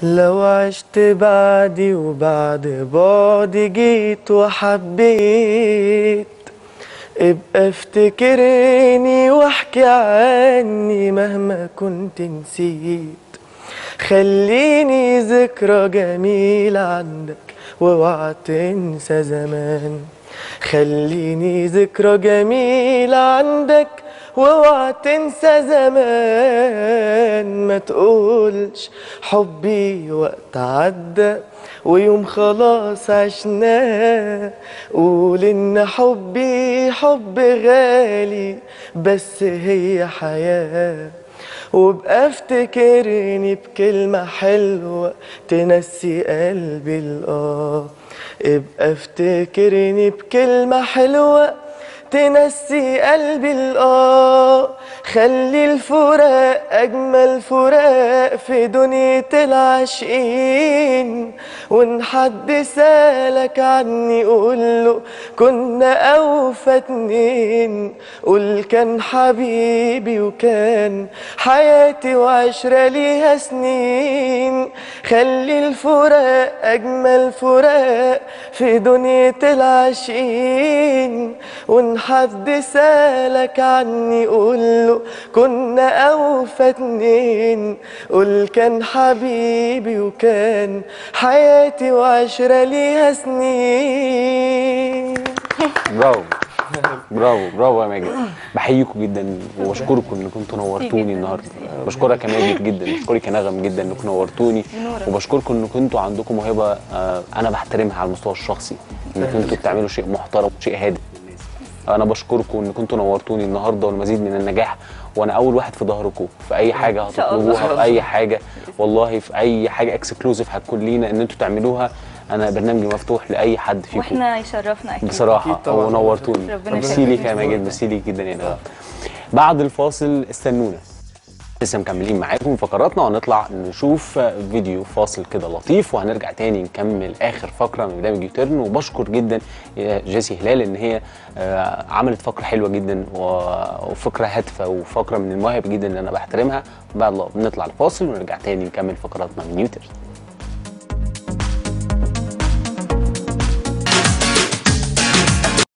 لو عشت بعدي وبعد بعدي جيت وحبيت ابقى افتكرني واحكي عني مهما كنت نسيت خليني ذكرى جميلة عندك واوعى تنسى زمان خليني ذكرى جميلة عندك واوعى تنسى زمان ما تقولش حبي وقت عدى ويوم خلاص عشناه قول ان حبي حب غالي بس هي حياه وابقى افتكرني بكلمة حلوة تنسي قلبي الآه ابقى افتكرني بكلمة حلوة تنسي قلبي الآه خلي الفراق أجمل فراق في دنيا العاشقين وإن حد سألك عني قوله كنا أوفى اتنين قول كان حبيبي وكان حياتي وعشرة ليها سنين خلي الفراق أجمل فراق في دنيا العاشقين وإن حد سألك عني قوله كنا أوفى اتنين قول كان حبيبي وكان حياتي وعشرة ليها سنين برافو برافو برافو يا ماجد بحييكم جدا وبشكركم انكم انتوا نورتوني جداً. النهارده بشكرك يا ماجد جدا بشكرك يا نغم جدا انكم نورتوني وبشكركم انكم انتوا عندكم موهبه آه، انا بحترمها على المستوى الشخصي انكم انتوا بتعملوا شيء محترم وشيء هادف للناس انا بشكركم انكم انتوا نورتوني النهارده والمزيد من النجاح وانا اول واحد في ظهركم في اي حاجه شاء الله. هتطلبوها في اي حاجه والله في اي حاجه اكسكلوزيف هتكون لينا ان انتوا تعملوها انا برنامجي مفتوح لاي حد فيكم واحنا يشرفنا اكيد بصراحه أكيد طبعاً. ونورتوني ربنا ميرسي ليك يا يخليك. ماجد ميرسي ليك جدا يا نغم بعد الفاصل استنونا لسه مكملين معاكم فقراتنا وهنطلع نشوف فيديو فاصل كده لطيف وهنرجع تاني نكمل اخر فقره من برنامج يوتيرن وبشكر جدا جيسي هلال ان هي آه، عملت فقره حلوه جدا و- وفقره هادفه وفقره من المواهب جدا اللي انا بحترمها بعد نطلع الفاصل ونرجع تاني نكمل فقراتنا من يوتيرن